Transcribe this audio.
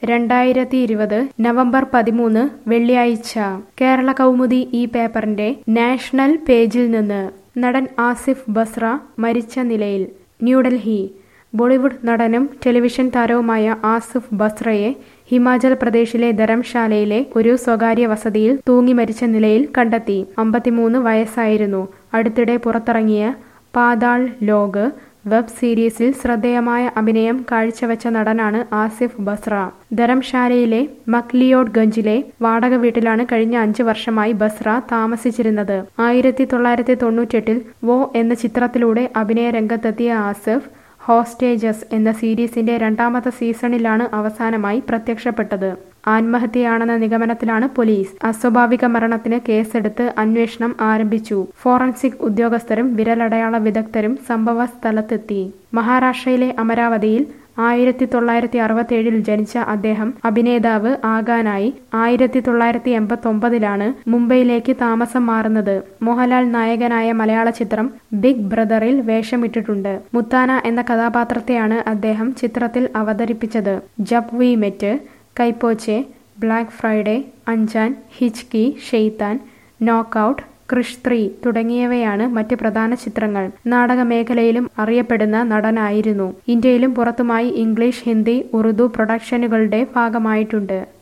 രണ്ടായിരത്തി ഇരുപത് നവംബർ പതിമൂന്ന് വെള്ളിയാഴ്ച കേരള കൗമുദി ഈ പേപ്പറിന്റെ നാഷണൽ പേജിൽ നിന്ന് നടൻ ആസിഫ് ബസ്ര മരിച്ച നിലയിൽ ന്യൂഡൽഹി ബോളിവുഡ് നടനും ടെലിവിഷൻ താരവുമായ ആസിഫ് ബസ്രയെ ഹിമാചൽ പ്രദേശിലെ ധരംശാലയിലെ ഒരു സ്വകാര്യ വസതിയിൽ തൂങ്ങി മരിച്ച നിലയിൽ കണ്ടെത്തി അമ്പത്തിമൂന്ന് വയസ്സായിരുന്നു അടുത്തിടെ പുറത്തിറങ്ങിയ പാതാൾ ലോക് വെബ് സീരീസിൽ ശ്രദ്ധേയമായ അഭിനയം കാഴ്ചവെച്ച നടനാണ് ആസിഫ് ബസ്ര ധരംശാലയിലെ മക്ലിയോഡ് ഗഞ്ചിലെ വാടക വീട്ടിലാണ് കഴിഞ്ഞ അഞ്ച് വർഷമായി ബസ്ര താമസിച്ചിരുന്നത് ആയിരത്തി തൊള്ളായിരത്തി തൊണ്ണൂറ്റെട്ടിൽ വോ എന്ന ചിത്രത്തിലൂടെ അഭിനയ രംഗത്തെത്തിയ ആസിഫ് ഹോസ്റ്റേജസ് എന്ന സീരീസിന്റെ രണ്ടാമത്തെ സീസണിലാണ് അവസാനമായി പ്രത്യക്ഷപ്പെട്ടത് ആത്മഹത്യയാണെന്ന നിഗമനത്തിലാണ് പോലീസ് അസ്വാഭാവിക മരണത്തിന് കേസെടുത്ത് അന്വേഷണം ആരംഭിച്ചു ഫോറൻസിക് ഉദ്യോഗസ്ഥരും വിരലടയാള വിദഗ്ധരും സംഭവ സ്ഥലത്തെത്തി മഹാരാഷ്ട്രയിലെ അമരാവതിയിൽ ആയിരത്തി തൊള്ളായിരത്തി അറുപത്തിയേഴിൽ ജനിച്ച അദ്ദേഹം അഭിനേതാവ് ആകാനായി ആയിരത്തി തൊള്ളായിരത്തി എൺപത്തി ഒമ്പതിലാണ് മുംബൈയിലേക്ക് താമസം മാറുന്നത് മോഹൻലാൽ നായകനായ മലയാള ചിത്രം ബിഗ് ബ്രദറിൽ വേഷമിട്ടിട്ടുണ്ട് മുത്താന എന്ന കഥാപാത്രത്തെയാണ് അദ്ദേഹം ചിത്രത്തിൽ അവതരിപ്പിച്ചത് Jab we met Kai Po Che Black Friday Anjaan Hichki Shaitaan Knockout Krish three തുടങ്ങിയവയാണ് മറ്റ് പ്രധാന ചിത്രങ്ങൾ നാടക മേഖലയിലും അറിയപ്പെടുന്ന നടനായിരുന്നു ഇന്ത്യയിലും പുറത്തുമായി ഇംഗ്ലീഷ് ഹിന്ദി ഉറുദു പ്രൊഡക്ഷനുകളുടെ ഭാഗമായിട്ടുണ്ട്